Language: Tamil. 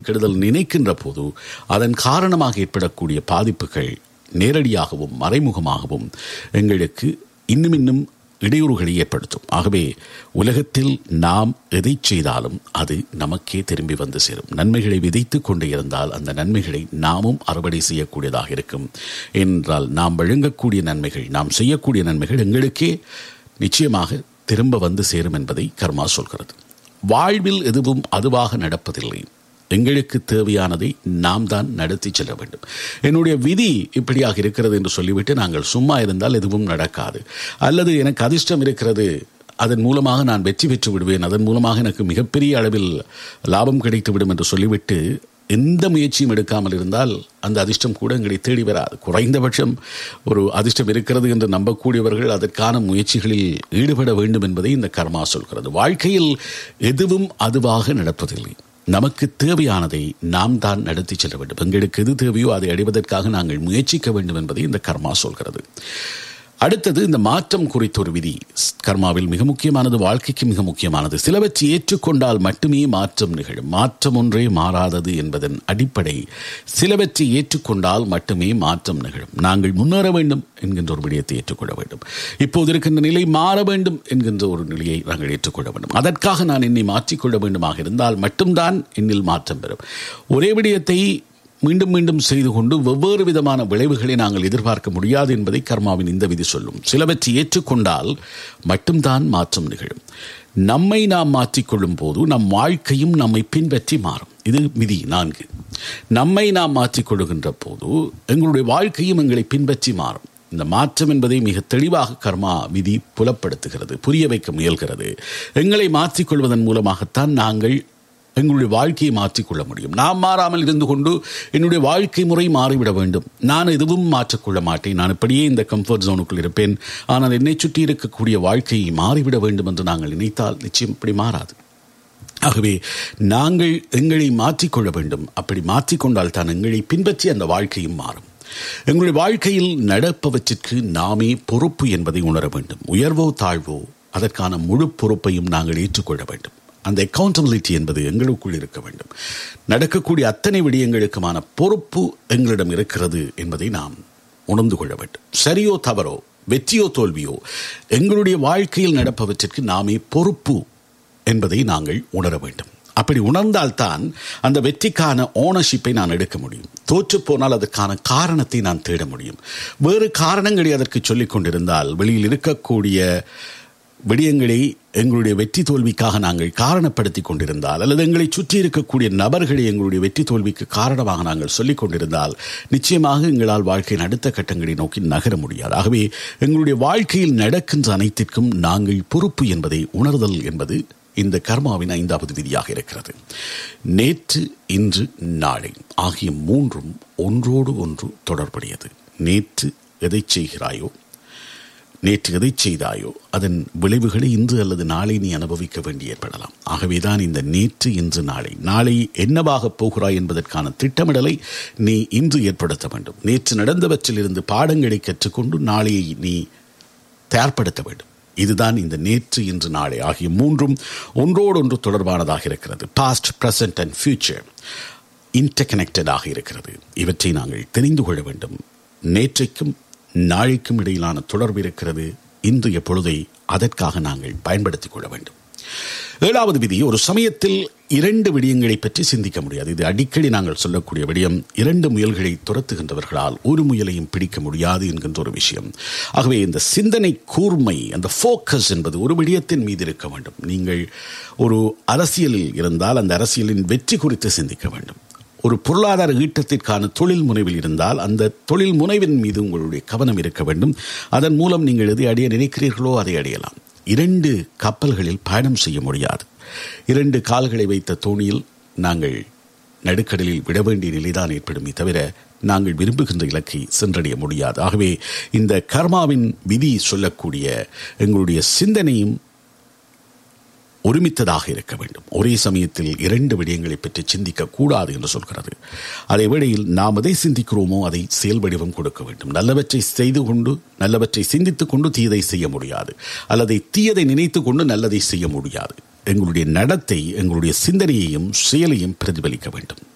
கெடுதல் நினைக்கின்ற போது அதன் காரணமாக ஏற்படக்கூடிய பாதிப்புகள் நேரடியாகவும் மறைமுகமாகவும் எங்களுக்கு இன்னும் இன்னும் இடையூறுகளை ஏற்படுத்தும் ஆகவே உலகத்தில் நாம் எதை செய்தாலும் அது நமக்கே திரும்பி வந்து சேரும் நன்மைகளை விதைத்து கொண்டு இருந்தால் அந்த நன்மைகளை நாமும் அறுவடை செய்யக்கூடியதாக இருக்கும் என்றால் நாம் வழங்கக்கூடிய நன்மைகள் நாம் செய்யக்கூடிய நன்மைகள் எங்களுக்கே நிச்சயமாக திரும்ப வந்து சேரும் என்பதை கர்மா சொல்கிறது வாழ்வில் எதுவும் அதுவாக நடப்பதில்லை எங்களுக்கு தேவையானதை நாம் தான் நடத்தி செல்ல வேண்டும் என்னுடைய விதி இப்படியாக இருக்கிறது என்று சொல்லிவிட்டு நாங்கள் சும்மா இருந்தால் எதுவும் நடக்காது அல்லது எனக்கு அதிர்ஷ்டம் இருக்கிறது அதன் மூலமாக நான் வெற்றி பெற்று விடுவேன் அதன் மூலமாக எனக்கு மிகப்பெரிய அளவில் லாபம் கிடைத்து விடும் என்று சொல்லிவிட்டு எந்த முயற்சியும் எடுக்காமல் இருந்தால் அந்த அதிர்ஷ்டம் கூட எங்களை தேடி வராது குறைந்தபட்சம் ஒரு அதிர்ஷ்டம் இருக்கிறது என்று நம்பக்கூடியவர்கள் அதற்கான முயற்சிகளில் ஈடுபட வேண்டும் என்பதை இந்த கர்மா சொல்கிறது வாழ்க்கையில் எதுவும் அதுவாக நடப்பதில்லை நமக்கு தேவையானதை நாம் தான் நடத்தி செல்ல வேண்டும் எங்களுக்கு எது தேவையோ அதை அடைவதற்காக நாங்கள் முயற்சிக்க வேண்டும் என்பதை இந்த கர்மா சொல்கிறது அடுத்தது இந்த மாற்றம் குறித்த ஒரு விதி கர்மாவில் மிக முக்கியமானது வாழ்க்கைக்கு மிக முக்கியமானது சிலவற்றை ஏற்றுக்கொண்டால் மட்டுமே மாற்றம் நிகழும் மாற்றம் ஒன்றே மாறாதது என்பதன் அடிப்படை சிலவற்றை ஏற்றுக்கொண்டால் மட்டுமே மாற்றம் நிகழும் நாங்கள் முன்னேற வேண்டும் என்கின்ற ஒரு விடயத்தை ஏற்றுக்கொள்ள வேண்டும் இப்போது இருக்கின்ற நிலை மாற வேண்டும் என்கின்ற ஒரு நிலையை நாங்கள் ஏற்றுக்கொள்ள வேண்டும் அதற்காக நான் என்னை மாற்றிக்கொள்ள வேண்டுமாக இருந்தால் மட்டும்தான் என்னில் மாற்றம் பெறும் ஒரே விடயத்தை மீண்டும் மீண்டும் செய்து கொண்டு வெவ்வேறு விதமான விளைவுகளை நாங்கள் எதிர்பார்க்க முடியாது என்பதை கர்மாவின் இந்த விதி சொல்லும் சிலவற்றை ஏற்றுக்கொண்டால் மட்டும்தான் மாற்றம் நிகழும் நம்மை நாம் மாற்றிக்கொள்ளும் போது நம் வாழ்க்கையும் நம்மை பின்பற்றி மாறும் இது விதி நான்கு நம்மை நாம் மாற்றிக்கொள்ளுகின்ற போது எங்களுடைய வாழ்க்கையும் எங்களை பின்பற்றி மாறும் இந்த மாற்றம் என்பதை மிக தெளிவாக கர்மா விதி புலப்படுத்துகிறது புரிய வைக்க முயல்கிறது எங்களை மாற்றிக்கொள்வதன் மூலமாகத்தான் நாங்கள் எங்களுடைய வாழ்க்கையை மாற்றிக்கொள்ள முடியும் நாம் மாறாமல் இருந்து கொண்டு என்னுடைய வாழ்க்கை முறை மாறிவிட வேண்டும் நான் எதுவும் மாற்றிக்கொள்ள மாட்டேன் நான் இப்படியே இந்த கம்ஃபர்ட் ஜோனுக்குள் இருப்பேன் ஆனால் என்னை சுற்றி இருக்கக்கூடிய வாழ்க்கையை மாறிவிட வேண்டும் என்று நாங்கள் நினைத்தால் நிச்சயம் இப்படி மாறாது ஆகவே நாங்கள் எங்களை மாற்றிக்கொள்ள வேண்டும் அப்படி மாற்றிக்கொண்டால் தான் எங்களை பின்பற்றி அந்த வாழ்க்கையும் மாறும் எங்களுடைய வாழ்க்கையில் நடப்பவற்றிற்கு நாமே பொறுப்பு என்பதை உணர வேண்டும் உயர்வோ தாழ்வோ அதற்கான முழு பொறுப்பையும் நாங்கள் ஏற்றுக்கொள்ள வேண்டும் அந்த அக்கௌண்டபிலிட்டி என்பது எங்களுக்குள் இருக்க வேண்டும் நடக்கக்கூடிய அத்தனை விடயங்களுக்குமான பொறுப்பு எங்களிடம் இருக்கிறது என்பதை நாம் உணர்ந்து கொள்ள வேண்டும் சரியோ தவறோ வெற்றியோ தோல்வியோ எங்களுடைய வாழ்க்கையில் நடப்பவற்றிற்கு நாமே பொறுப்பு என்பதை நாங்கள் உணர வேண்டும் அப்படி உணர்ந்தால்தான் அந்த வெற்றிக்கான ஓனர்ஷிப்பை நான் எடுக்க முடியும் தோற்று போனால் அதற்கான காரணத்தை நான் தேட முடியும் வேறு காரணங்களை அதற்கு சொல்லிக் கொண்டிருந்தால் வெளியில் இருக்கக்கூடிய விடயங்களை எங்களுடைய வெற்றி தோல்விக்காக நாங்கள் காரணப்படுத்தி கொண்டிருந்தால் அல்லது எங்களை சுற்றி இருக்கக்கூடிய நபர்களை எங்களுடைய வெற்றி தோல்விக்கு காரணமாக நாங்கள் சொல்லிக் கொண்டிருந்தால் நிச்சயமாக எங்களால் வாழ்க்கையின் அடுத்த கட்டங்களை நோக்கி நகர முடியாது ஆகவே எங்களுடைய வாழ்க்கையில் நடக்கின்ற அனைத்திற்கும் நாங்கள் பொறுப்பு என்பதை உணர்தல் என்பது இந்த கர்மாவின் ஐந்தாவது விதியாக இருக்கிறது நேற்று இன்று நாளை ஆகிய மூன்றும் ஒன்றோடு ஒன்று தொடர்புடையது நேற்று எதை செய்கிறாயோ நேற்று எதை செய்தாயோ அதன் விளைவுகளை இன்று அல்லது நாளை நீ அனுபவிக்க வேண்டி ஏற்படலாம் ஆகவேதான் இந்த நேற்று இன்று நாளை நாளை என்னவாக போகிறாய் என்பதற்கான திட்டமிடலை நீ இன்று ஏற்படுத்த வேண்டும் நேற்று நடந்தவற்றிலிருந்து பாடங்களை கற்றுக்கொண்டு நாளையை நீ தயார்படுத்த வேண்டும் இதுதான் இந்த நேற்று இன்று நாளை ஆகிய மூன்றும் ஒன்றோடு ஒன்று தொடர்பானதாக இருக்கிறது பாஸ்ட் பிரசன்ட் அண்ட் ஃபியூச்சர் இன்டர்கனெக்டடாக இருக்கிறது இவற்றை நாங்கள் தெரிந்து கொள்ள வேண்டும் நேற்றைக்கும் நாளைக்கும் இடையிலான தொடர்பு இருக்கிறது இன்று எப்பொழுதை அதற்காக நாங்கள் பயன்படுத்திக் கொள்ள வேண்டும் ஏழாவது விதி ஒரு சமயத்தில் இரண்டு விடயங்களை பற்றி சிந்திக்க முடியாது இது அடிக்கடி நாங்கள் சொல்லக்கூடிய விடயம் இரண்டு முயல்களை துரத்துகின்றவர்களால் ஒரு முயலையும் பிடிக்க முடியாது என்கின்ற ஒரு விஷயம் ஆகவே இந்த சிந்தனை கூர்மை அந்த ஃபோக்கஸ் என்பது ஒரு விடயத்தின் மீது இருக்க வேண்டும் நீங்கள் ஒரு அரசியலில் இருந்தால் அந்த அரசியலின் வெற்றி குறித்து சிந்திக்க வேண்டும் ஒரு பொருளாதார ஈட்டத்திற்கான தொழில் முனைவில் இருந்தால் அந்த தொழில் முனைவின் மீது உங்களுடைய கவனம் இருக்க வேண்டும் அதன் மூலம் நீங்கள் எதை அடைய நினைக்கிறீர்களோ அதை அடையலாம் இரண்டு கப்பல்களில் பயணம் செய்ய முடியாது இரண்டு கால்களை வைத்த தோணியில் நாங்கள் நடுக்கடலில் விட வேண்டிய நிலைதான் ஏற்படுமே தவிர நாங்கள் விரும்புகின்ற இலக்கை சென்றடைய முடியாது ஆகவே இந்த கர்மாவின் விதி சொல்லக்கூடிய எங்களுடைய சிந்தனையும் ஒருமித்ததாக இருக்க வேண்டும் ஒரே சமயத்தில் இரண்டு விடயங்களை பற்றி சிந்திக்க கூடாது என்று சொல்கிறது அதே வேளையில் நாம் எதை சிந்திக்கிறோமோ அதை செயல் வடிவம் கொடுக்க வேண்டும் நல்லவற்றை செய்து கொண்டு நல்லவற்றை சிந்தித்துக் கொண்டு தீயதை செய்ய முடியாது அல்லது தீயதை நினைத்து கொண்டு நல்லதை செய்ய முடியாது எங்களுடைய நடத்தை எங்களுடைய சிந்தனையையும் செயலையும் பிரதிபலிக்க வேண்டும்